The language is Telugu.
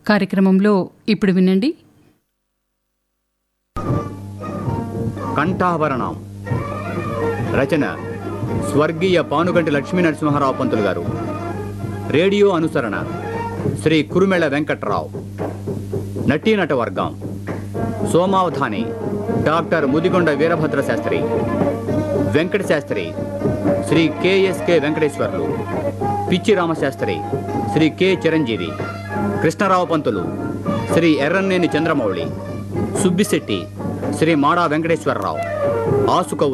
కార్యక్రమంలో ఇప్పుడు వినండి కంఠాభరణం రచన స్వర్గీయ పానుగంటి లక్ష్మీ నరసింహారావు పంతులు గారు రేడియో అనుసరణ శ్రీ కురుమెళ వెంకట్రావు నటీనట వర్గం Somavadhani doctor Mudigonda Veerabhadra Sastry Venkata Sastry Shri KSK Venkateswarlu Pichchi Ramasastry Shri K Chiranjeevi Krishnarao Pantulu Shri Erranneni Chandramouli Subbisetti Shri Mada Venkateswararao ఆసుకవు